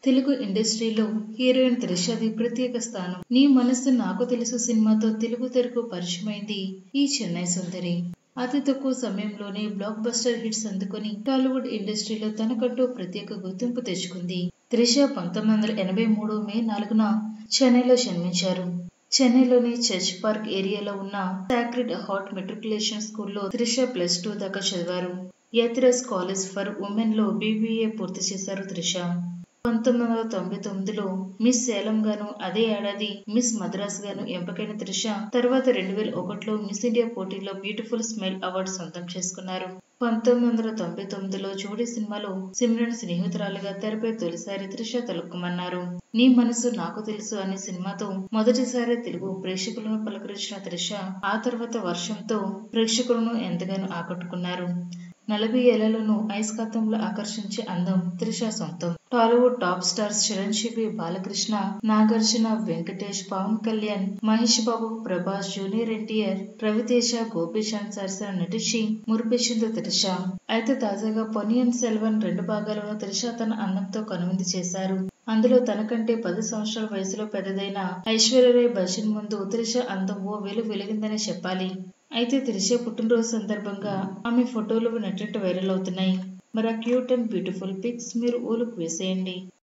తెలుగు ఇండస్ట్రీలో హీరోయిన్ త్రిషది ప్రత్యేక స్థానం నీ మనసు నాకు తెలుసు సినిమాతో తెలుగు తెరకు పరిచయమైంది ఈ చెన్నై సుందరి అతి తక్కువ సమయంలోనే బ్లాక్ బస్టర్ హిట్స్ అందుకొని టాలీవుడ్ ఇండస్ట్రీలో తనకంటూ ప్రత్యేక గుర్తింపు తెచ్చుకుంది త్రిష పంతొమ్మిది వందల ఎనభై మూడు మే నాలుగున చెన్నైలో జన్మించారు చెన్నైలోని చర్చ్ పార్క్ ఏరియాలో ఉన్న సాక్రిడ్ హార్ట్ మెట్రికులేషన్ స్కూల్లో త్రిష ప్లస్ టూ దాకా చదివారు యతిరస్ కాలేజ్ ఫర్ ఉమెన్ లో బీబీఏ పూర్తి చేశారు త్రిష పంతొమ్మిది వందల తొంభై తొమ్మిదిలో మిస్ సేలం గాను అదే ఏడాది మిస్ మద్రాస్ గాను ఎంపికైన త్రిష తర్వాత రెండు వేల ఒకటిలో మిస్ ఇండియా పోటీలో బ్యూటిఫుల్ స్మైల్ అవార్డు సొంతం చేసుకున్నారు పంతొమ్మిది వందల తొంభై తొమ్మిదిలో జోడీ సినిమాలో సిమ్రన్ స్నేహితురాలుగా తెరపై తొలిసారి త్రిష తలుక్కుమన్నారు నీ మనసు నాకు తెలుసు అనే సినిమాతో మొదటిసారి తెలుగు ప్రేక్షకులను పలకరించిన త్రిష ఆ తర్వాత వర్షంతో ప్రేక్షకులను ఎంతగానో ఆకట్టుకున్నారు నలభై ఏళ్లలోనూ ఐస్కాంతంలో ఆకర్షించే అందం త్రిష సొంతం Tollywood top stars Chiranjeevi Balakrishna Nagarjuna Venkatesh Pawan Kalyan Mahesh Babu Prabhas junior NTR Ravi Teja Gopichand సరసన నటించి మురిపించింది త్రిష అయితే తాజాగా పొనియన్ సెల్వన్ రెండు భాగాలను త్రిష తన అందంతో కనువిందు చేశారు అందులో తనకంటే పది సంవత్సరాల వయసులో పెద్దదైన ఐశ్వర్యరాయ్ బచ్చన్ ముందు త్రిష అందం ఓ వెలు వెలిగిందనే చెప్పాలి అయితే త్రిష పుట్టినరోజు సందర్భంగా ఆమె ఫోటోలు నెట్టింట వైరల్ అవుతున్నాయి మరి ఆ క్యూట్ అండ్ బ్యూటిఫుల్ పిక్స్ మీరు ఊలుకు వేసేయండి